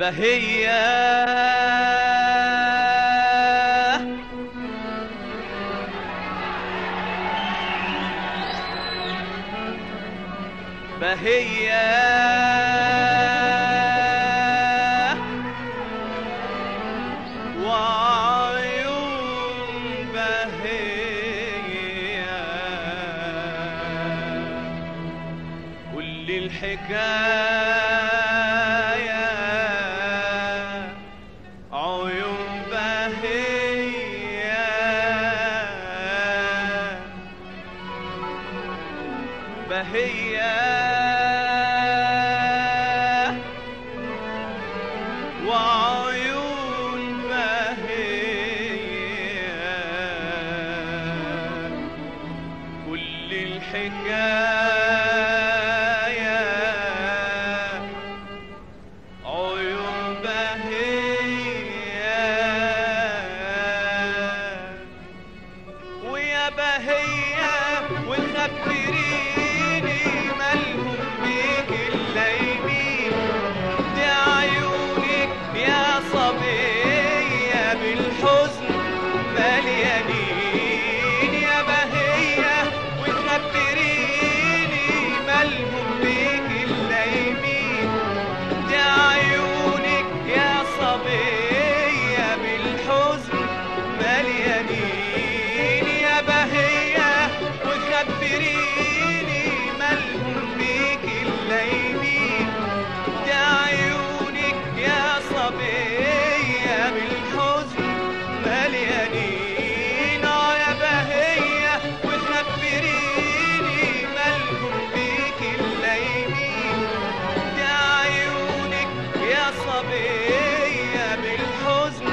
بهية بهية وعيون بهية كل الحكاية عيون بهية بهية وعيون بهية كل الحكاية عيون بهية ويا بهية وخبريني مالهم بيك الليمين دي عيونك يا صبية بالحزن مليانين يا بهية وخبريني مالهم بيك الليمين دي عيونك يا صبية بالحزن مليانين يا بهية وخبريني مالهم بيك الليمين دي عيونك يا صبية بالحزن مليانين اه يا بهية وخبريني مالهم بيك الليمين دي عيونك يا صبية بالحزن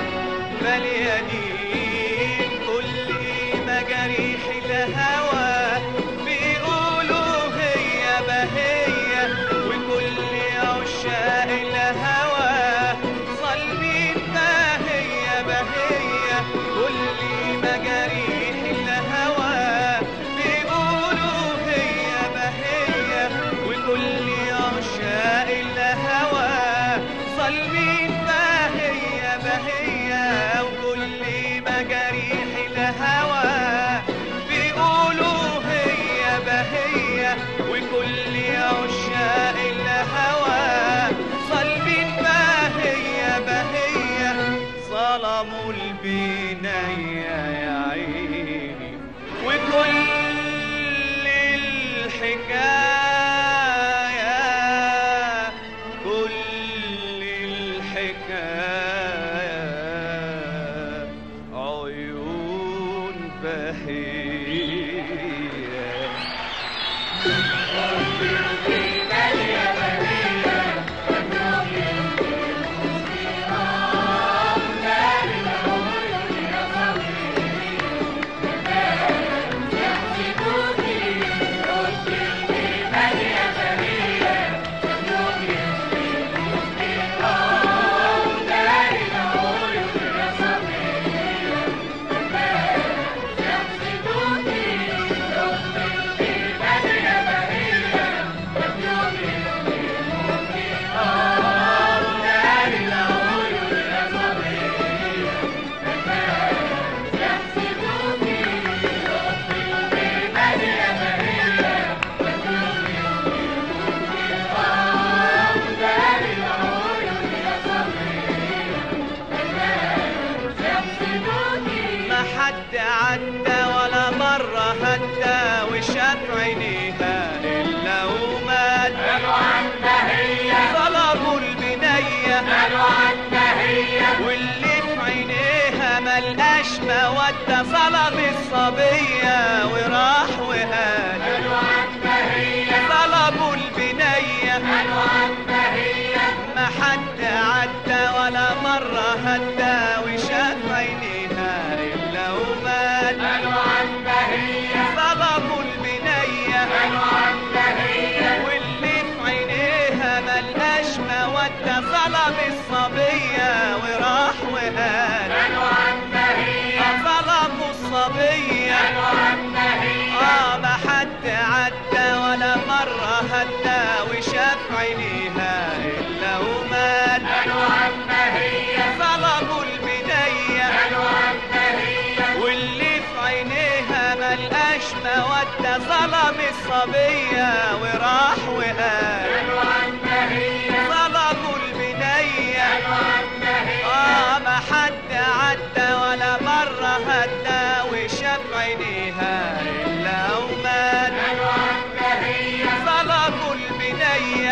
مليانين كل مجاريح الهوى بيقولوا هي بهية وكل عشاق الهوى صلين ما هي بهية كل مجاريح الهوى بيقولوا هي بهية وكل عشاق الهوى صلين ما هي بهية وكل مجاريح الهوى بيقولوا هي بهية وكل عشاق الهوى صلبين ما هي بهية ظلموا البناية يا عيني وكل الحكاية كل الحكاية عيون بهية ما حد عدى ولا مرة هدى وشاف عينيها إلا ومات قالوا عنها هي طلبوا البنية قالوا عنها هي واللي في عينيها ملقاش مودة طلب الصبية وراح وهاد قالوا عنها هي طلبوا البنية قالوا عنها هي ما حد عدى ولا مرة هدى وشاف عينيها إلا ومات قالوا عنها هي طلبوا البنية قالوا مودة ظلم الصبية وراح وقال ظلموا البنية اه ما حد عدى ولا مرة هدى وشاف عينيها إلا ومات ظلموا البنية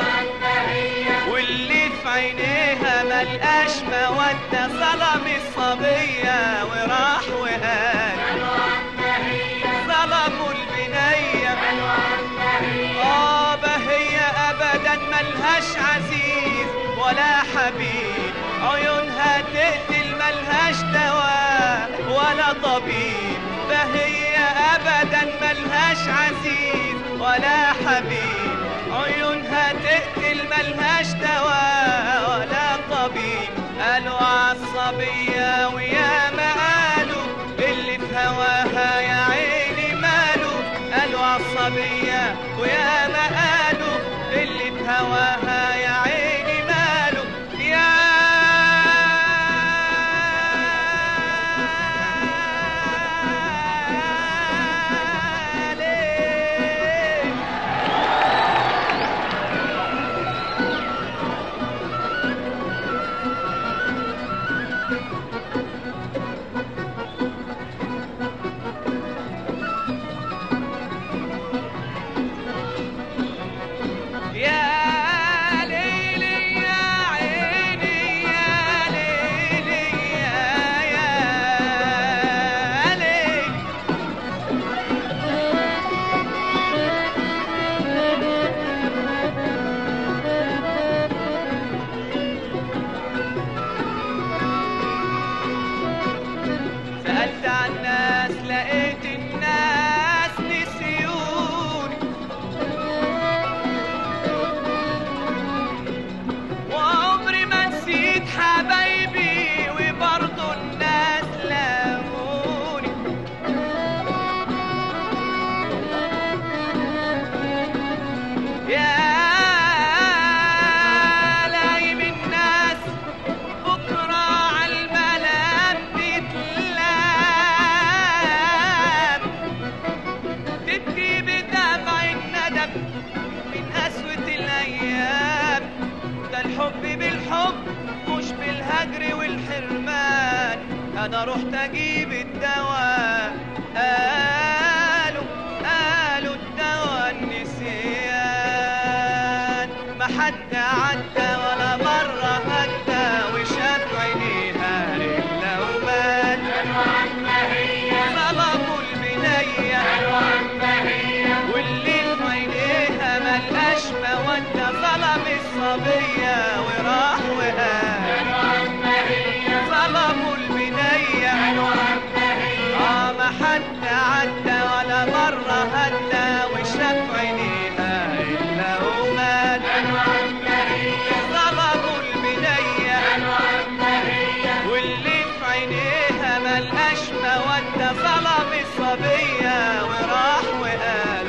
واللي في عينيها ملقاش مودة ظلم الصبية وراح وقال ظلموا البنية اه هي ابدا ملهاش عزيز ولا حبيب عيونها تقتل ملهاش دواء ولا طبيب فهي ابدا ملهاش عزيز ولا حبيب عيونها تقتل ملهاش دواء ولا طبيب قالوا عالصبية ويا ما قالوا اللي في هواها يا عيني ماله قالوا عالصبية ويا ما قالوا اللي في هواها يا عيني ماله يا ليه يا ليلي يا عيني يا ليلي يا يا ليلي سألت عن الناس لقيت الناس نسيوني وعمري ما نسيت حبايبي وبرضه الناس لاموني يا لايم الناس بكرة عالملام بتلام تبكي بدمع الندم من قسوة الأيام ده الحب بالحب مش بالهجر والحرمان أنا رحت أجيب الدواء قالوا قالوا الدواء النسيان ما حد عدى ولا مرة هدى وشاف عينيها إلا ومات ظلموا البنية واللي في عينيها ملقاش مودة ظلم الصبية وراح وقال ظلموا البنية اه ما حد عدى ولا مرة هدى وشاف عينيها إلا ومات ظلموا البنية واللي في عينيها ملقاش مودة ظلم الصبية وراح وقال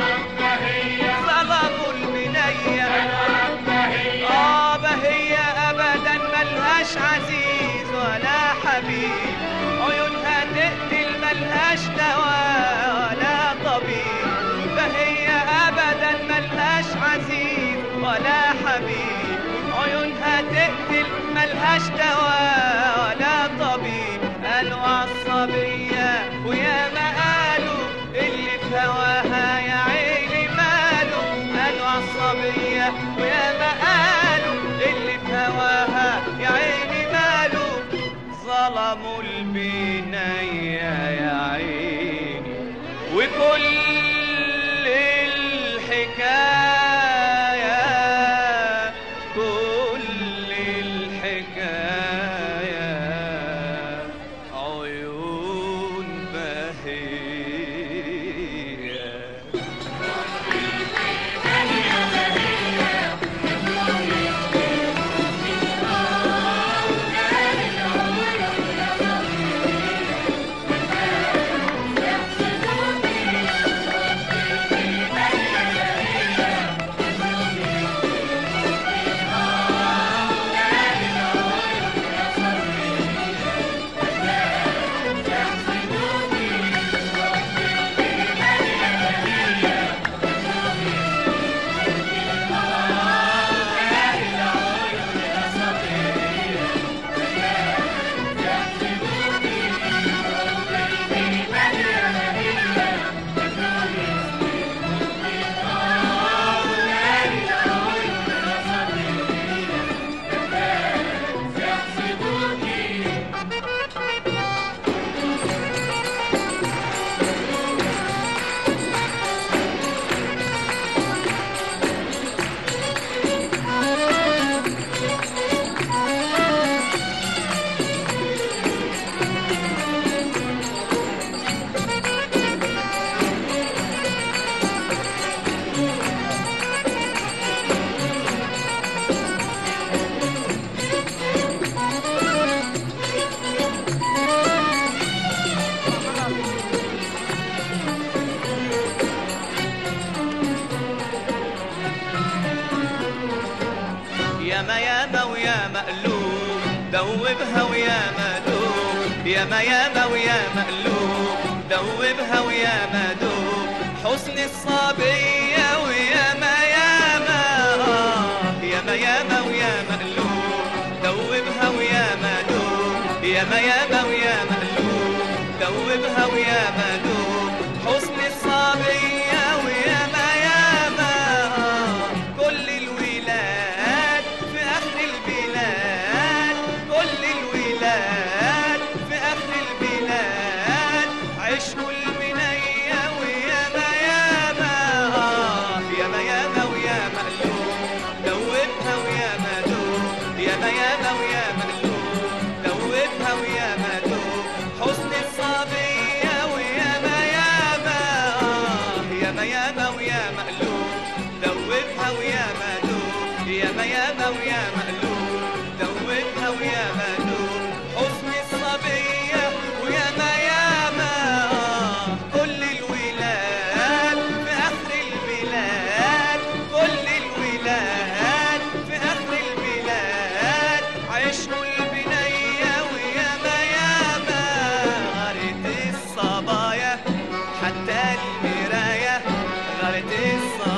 ظلموا البنية اه هي ابدا ملهاش عزيز ولا حبيب عيونها تقتل ملهاش دواء ولا طبيب فهي ابدا ملهاش عزيز ولا حبيب عيونها تقتل ملهاش دواء ولا طبيب قالوا عالصبية ويا ما قالوا اللي في هواها يا عيني ماله قالوا عالصبية ويا ما قالوا اللي في هواها يا عيني ماله ظلموا البنية يا عيني وكل الحكاية كل الحكاية عيون بهية يحسدوني مقلوب دوبها ويا مدوب ياما ياما ويا مقلوب دوبها ويا مدوب حسن الصبية وياما ياما آه ياما ياما ويا مقلوب دوبها ويا مدوب ياما ياما ويا مقلوب دوبها ويا مدوب حسن الصبية وياما ياما آه كل الولاد في آخر البلاد كل الولاد في آخر البلاد عشقوا البنية وياما ياما آه ياما ياما ويا مقلوب دوبها ويا مدوب ياما ياما ويا مقلوب دوبها ويا مدوب حسن الصبية وياما ياما آه ياما ياما ويا مقلوب دوبها ويا مدوب ياما ياما ويا مقلوب دوبها ويا مدوب حسن الصبية وياما ياما آه كل الولاد في آخر البلاد كل الولاد في آخر البلاد عشقوا البنية وياما ياما غارت الصبايا حتى المراية غارت الصبايا